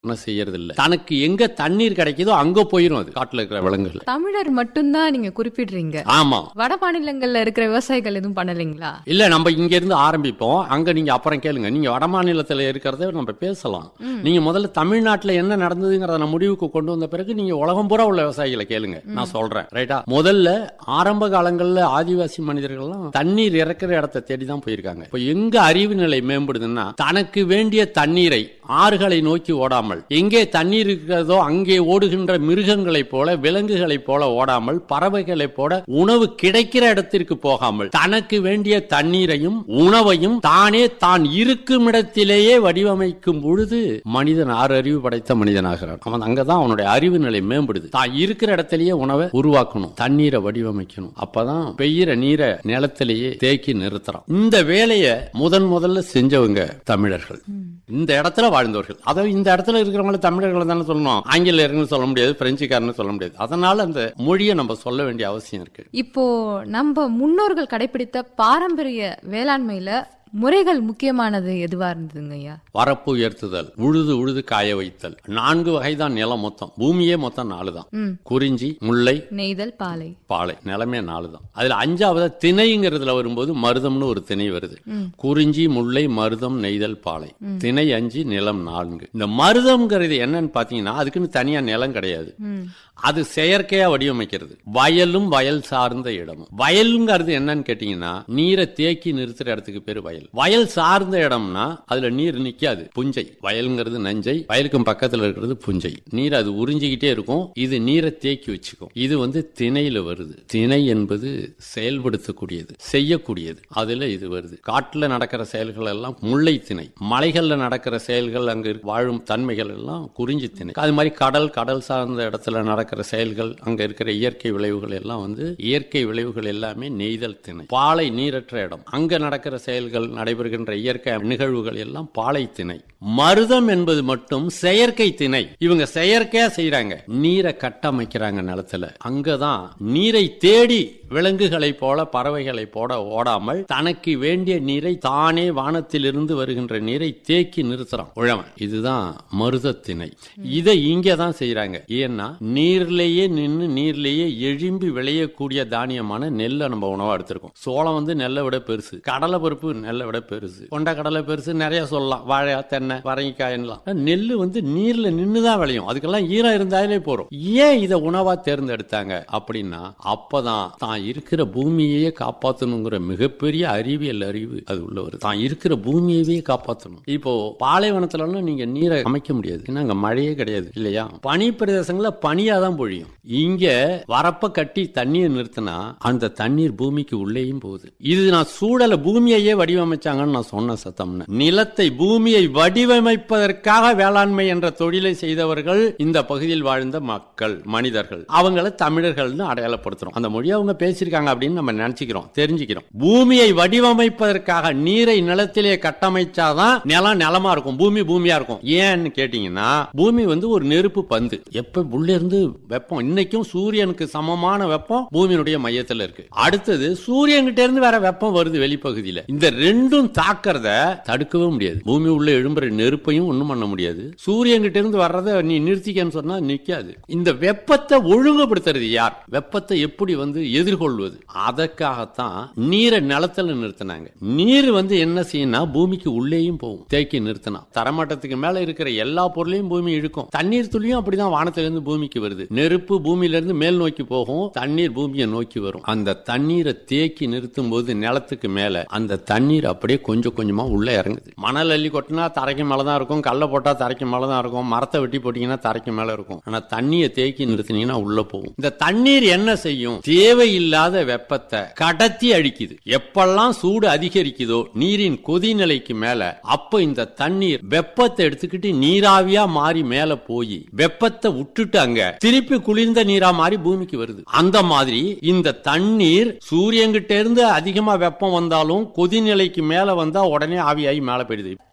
ஒன்றும் செய்யறது இல்ல தனக்கு எங்க தண்ணீர் கிடைக்குதோ அங்க போயிரும் அது காட்டுல இருக்கிற விலங்குகள் தமிழர் மட்டும்தான் நீங்க குறிப்பிடுறீங்க ஆமா வட மாநிலங்கள்ல இருக்கிற விவசாயிகள் எதுவும் பண்ணலைங்களா இல்ல நம்ம இங்க இருந்து ஆரம்பிப்போம் அங்க நீங்க அப்புறம் கேளுங்க நீங்க வட மாநிலத்துல இருக்கிறத நம்ம பேசலாம் நீங்க முதல்ல தமிழ்நாட்டுல என்ன நடந்ததுங்கிறத நான் முடிவுக்கு கொண்டு வந்த பிறகு நீங்க உலகம் பூரா உள்ள விவசாயிகளை கேளுங்க நான் சொல்றேன் ரைட்டா முதல்ல ஆரம்ப காலங்கள்ல ஆதிவாசி மனிதர்கள்லாம் தண்ணீர் இறக்குற இடத்தை தேடி தான் போயிருக்காங்க இப்ப எங்க அறிவு நிலை மேம்படுதுன்னா தனக்கு வேண்டிய தண்ணீரை ஆறுகளை நோக்கி ஓடாமல் எங்கே தண்ணீர் இருக்கிறதோ அங்கே ஓடுகின்ற மிருகங்களைப் போல விலங்குகளைப் போல ஓடாமல் பறவைகளைப் போல உணவு கிடைக்கிற இடத்திற்கு போகாமல் தனக்கு வேண்டிய தண்ணீரையும் உணவையும் தானே தான் இருக்கும் இடத்திலேயே வடிவமைக்கும் பொழுது மனிதன் ஆறு அறிவு படைத்த மனிதனாகிறான் அவன் அங்கதான் அவனுடைய அறிவு நிலை மேம்படுது தான் இருக்கிற இடத்திலேயே உணவை உருவாக்கணும் தண்ணீரை வடிவமைக்கணும் அப்பதான் பெய்கிற நீரை நிலத்திலேயே தேக்கி நிறுத்துறான் இந்த வேலையை முதன் முதல்ல செஞ்சவங்க தமிழர்கள் இந்த இடத்துல வாழ்ந்தவர்கள் அதை இந்த இடத்துல இருக்கிறவங்கள தமிழர்களை தானே சொல்லணும் ஆங்கிலேயர்னு சொல்ல முடியாது பிரெஞ்சுக்காரன்னு சொல்ல முடியாது அதனால அந்த மொழியை நம்ம சொல்ல வேண்டிய அவசியம் இருக்கு இப்போ நம்ம முன்னோர்கள் கடைபிடித்த பாரம்பரிய வேளாண்மையில முறைகள் முக்கியமானது எதுவா இருந்ததுங்க ஐயா வரப்பு உயர்த்துதல் உழுது உழுது காய வைத்தல் நான்கு வகை தான் நிலம் மொத்தம் பூமியே மொத்தம் நாலு தான் ம். குறிஞ்சி முல்லை நெய்தல் பாலை பாலை நிலமே நாலு தான் அதுல அஞ்சாவது திணைங்கிறதுல வரும்போது மருதம்னு ஒரு திணை வருது குறிஞ்சி முல்லை மருதம் நெய்தல் பாலை திணை அஞ்சு நிலம் நான்கு இந்த மருதம்ங்கிறது என்னன்னு பாத்தீங்கன்னா அதுக்குன்னு தனியா நிலம் கிடையாது அது செயற்கையா வடிவமைக்கிறது வயலும் வயல் சார்ந்த இடமும் வயலுங்கிறது என்னன்னு கேட்டீங்கன்னா நீரை தேக்கி நிறுத்துற இடத்துக்கு பேரு வயல் வயல் சார்ந்த இடம்னா அதுல நீர் நிக்காது புஞ்சை வயலுங்கிறது நஞ்சை வயலுக்கும் பக்கத்துல இருக்கிறது புஞ்சை நீர் அது உறிஞ்சிக்கிட்டே இருக்கும் இது நீரை தேக்கி வச்சுக்கும் இது வந்து திணையில வருது திணை என்பது செயல்படுத்தக்கூடியது செய்யக்கூடியது அதுல இது வருது காட்டுல நடக்கிற செயல்கள் எல்லாம் முல்லை திணை மலைகள்ல நடக்கிற செயல்கள் அங்க இருக்க- வாழும் தன்மைகள் எல்லாம் குறிஞ்சி திணை அது மாதிரி கடல் கடல் சார்ந்த இடத்துல நடக்கிற செயல்கள் அங்க இருக்கிற இயற்கை விளைவுகள் எல்லாம் வந்து இயற்கை விளைவுகள் எல்லாமே நெய்தல் திணை பாலை நீரற்ற இடம் அங்க நடக்கிற செயல்கள் நடைபெறுகின்ற இயற்கை நிகழ்வுகள் எல்லாம் பாலை திணை மருதம் என்பது மட்டும் செயற்கை திணை இவங்க செயற்கையா செய்யறாங்க நீரை கட்டமைக்கிறாங்க நிலத்துல அங்கதான் நீரை தேடி விலங்குகளைப் போல பறவைகளைப் போல ஓடாமல் தனக்கு வேண்டிய நீரை தானே வானத்திலிருந்து வருகின்ற நீரை தேக்கி நிறுத்துறான் உழவன் இதுதான் மருதத்திணை இதை இங்க தான் செய்யறாங்க ஏன்னா நீர்லயே நின்னு நீர்லயே எழும்பி விளையக்கூடிய தானியமான நெல்லை நம்ம உணவா எடுத்திருக்கோம் சோளம் வந்து நெல்லை விட பெருசு கடலை பருப்பு நெல்லை விட பெருசு கொண்ட கடலை பெருசு நிறைய சொல்லலாம் வாழை தென்னை வரங்கிக்காயெல்லாம் நெல்லு வந்து நீர்ல நின்னுதான் விளையும் அதுக்கெல்லாம் ஈரம் இருந்தாலே போறோம் ஏன் இதை உணவா தேர்ந்தெடுத்தாங்க அப்படின்னா அப்பதான் தான் இருக்கிற பூமியையே காப்பாத்தணுங்கிற மிகப்பெரிய அறிவியல் அறிவு அது உள்ள வருது தான் இருக்கிற பூமியவே காப்பாத்தணும் இப்போ பாலைவனத்துல எல்லாம் நீங்க நீரை அமைக்க முடியாது ஏன்னா அங்க மழையே கிடையாது இல்லையா பனி பிரதேசங்கள்ல பனியா தான் பொழியும் இங்க வரப்ப கட்டி தண்ணியை நிறுத்தினா அந்த தண்ணீர் பூமிக்கு உள்ளேயும் போகுது இது நான் சூழல பூமியையே வடிவமைச்சாங்கன்னு நான் சொன்ன சத்தம்னு நிலத்தை பூமியை வடிவமைப்பதற்காக வேளாண்மை என்ற தொழிலை செய்தவர்கள் இந்த பகுதியில் வாழ்ந்த மக்கள் மனிதர்கள் அவங்கள தமிழர்கள்னு அடையாளப்படுத்துறோம் அந்த மொழியை அவங்க பேசியிருக்காங்க அப்படின்னு நம்ம நினைச்சுக்கிறோம் தெரிஞ்சுக்கிறோம் பூமியை வடிவமைப்பதற்காக நீரை நிலத்திலே கட்டமைச்சாதான் நிலம் நிலமா இருக்கும் பூமி பூமியா இருக்கும் ஏன்னு கேட்டீங்கன்னா பூமி வந்து ஒரு நெருப்பு பந்து எப்ப உள்ள இருந்து வெப்பம் இன்னைக்கும் சூரியனுக்கு சமமான வெப்பம் பூமியினுடைய மையத்துல இருக்கு அடுத்தது சூரியன் கிட்ட இருந்து வேற வெப்பம் வருது வெளிப்பகுதியில இந்த ரெண்டும் தாக்கறத தடுக்கவே முடியாது பூமி உள்ள எழும்புற நெருப்பையும் ஒண்ணும் பண்ண முடியாது சூரியன் கிட்ட இருந்து வர்றத நீ நிறுத்திக்கன்னு சொன்னா நிக்காது இந்த வெப்பத்தை ஒழுங்குபடுத்துறது யார் வெப்பத்தை எப்படி வந்து எதிர்கொள்வது அதற்காகத்தான் நீரை நிலத்துல நிறுத்தினாங்க நீர் வந்து என்ன செய்யணும்னா பூமிக்கு உள்ளேயும் போகும் தேக்கி நிறுத்தினா தரமட்டத்துக்கு மேல இருக்கிற எல்லா பொருளையும் பூமி இழுக்கும் தண்ணீர் துளியும் அப்படிதான் வானத்திலிருந்து பூமிக்கு வருது நெருப்பு பூமியில இருந்து மேல் நோக்கி போகும் தண்ணீர் பூமியை நோக்கி வரும் அந்த தண்ணீரை தேக்கி நிறுத்தும் போது நிலத்துக்கு மேல அந்த தண்ணீர் அப்படியே கொஞ்சம் கொஞ்சமா உள்ள இறங்குது மணல் அள்ளி கொட்டினா தரைக்கு மேல தான் இருக்கும் கல்ல போட்டா தரைக்கு மேல தான் இருக்கும் மரத்தை வெட்டி போட்டீங்கன்னா தரைக்கு மேல இருக்கும் ஆனா தண்ணியை தேக்கி நிறுத்தினீங்கன்னா உள்ள போகும் இந்த தண்ணீர் என்ன செய்யும் தேவையில்லாத வெப்பத்தை கடத்தி அழிக்குது எப்பெல்லாம் சூடு அதிகரிக்குதோ நீரின் கொதிநிலைக்கு மேல அப்ப இந்த தண்ணீர் வெப்பத்தை எடுத்துக்கிட்டு நீராவியா மாறி மேல போய் வெப்பத்தை விட்டுட்டு அங்க திருப்பி குளிர்ந்த நீரா மாறி பூமிக்கு வருது அந்த மாதிரி இந்த தண்ணீர் சூரியன்கிட்ட இருந்து அதிகமா வெப்பம் வந்தாலும் கொதிநிலைக்கு மேல வந்தா உடனே ஆவியாகி மேல போயிடுது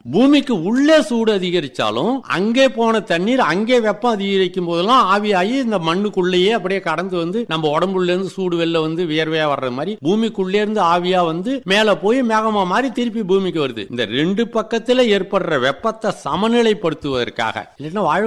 பூமிக்கு உள்ளே சூடு அதிகரிச்சாலும் அங்கே போன தண்ணீர் அங்கே வெப்பம் அதிகரிக்கும் போதெல்லாம் ஆவியாகி இந்த மண்ணுக்குள்ளேயே அப்படியே கடந்து வந்து நம்ம உடம்புல இருந்து சூடு வெளில வந்து வியர்வையா வர்ற மாதிரி பூமிக்குள்ளே இருந்து ஆவியா வந்து மேல போய் மேகமா மாதிரி திருப்பி பூமிக்கு வருது இந்த ரெண்டு பக்கத்துல ஏற்படுற வெப்பத்தை சமநிலைப்படுத்துவதற்காக இல்லைன்னா வாழ